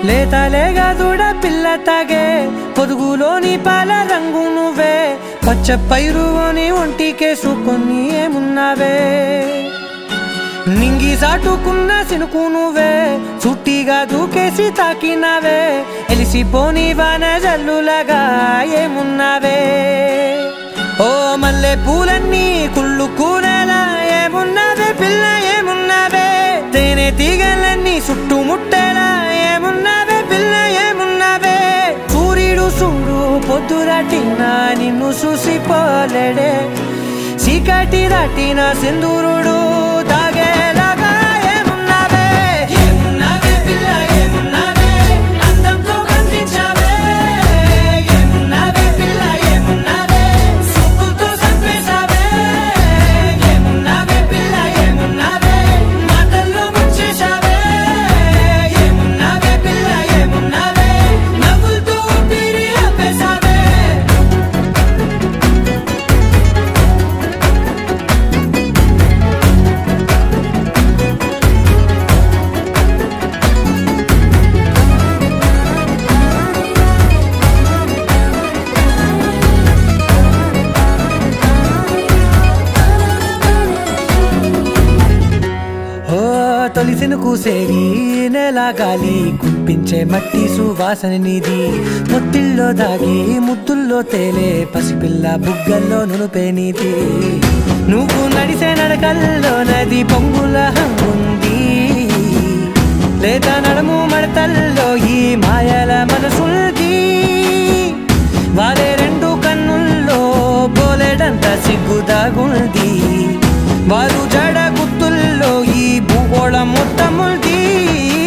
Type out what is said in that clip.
లేతలేగా దూడ పిల్ల తాగే పొదుగులోని పాల రంగు నువ్వే పచ్చ పైరుని ఒంటికేసుకొని ఏమున్నావే నింగి సాటుకున్న సినుకు నువ్వే చుట్టిగా దూకేసి తాకినావే ఎలిసిపోని వాన జల్లులగా ఏమున్నావే ఓ మల్లె పూలన్నీ కుళ్ళు కూరలా ఏమున్నావే పిల్ల ఏమున్నావే తేనె తీగలన్నీ చుట్టుముట్టేలా ఏమున్నావే పిల్ల ఏమున్నావే సూర్యుడు చూడు పొద్దురటిన నిన్ను చూసిపోలేడే చీకటి దాటిన సింధూరుడు తాగేలాగా ఏమున్నావే ఏమున్నావే పిల్ల ఏమున్నావే అందంతో కనిపించావే ఏమున్నావే పిల్ల ఏమున్నావే సూపుతో చంపేశావే ఏమున్నావే పిల్ల ఏమున్నావే మాటల్లో ముంచేశావే ఏమున్నావే పిల్ల ఏమున్నావే నవ్వులతో ఊపిరి ఆపేశావే ఓ తొలిసిన కూసేరి నెల గాలి కుప్పించే మట్టి సువాసన నీది ముత్తిల్లో దాగి ముద్దుల్లో తేలే పసిపిల్ల బుగ్గల్లో నునుపే నీది నువ్వు నడిసే నడకల్లో నది పొంగుల హంగుంది లేత నడుము మడతల్లో ఈ మాయల మనసుల్ది వారే రెండు కన్నుల్లో బోలెడంత సిగ్గుదాగుంది వారు జడ గుత్తుల్లో ఈ భూగోళం మొత్తముల్ది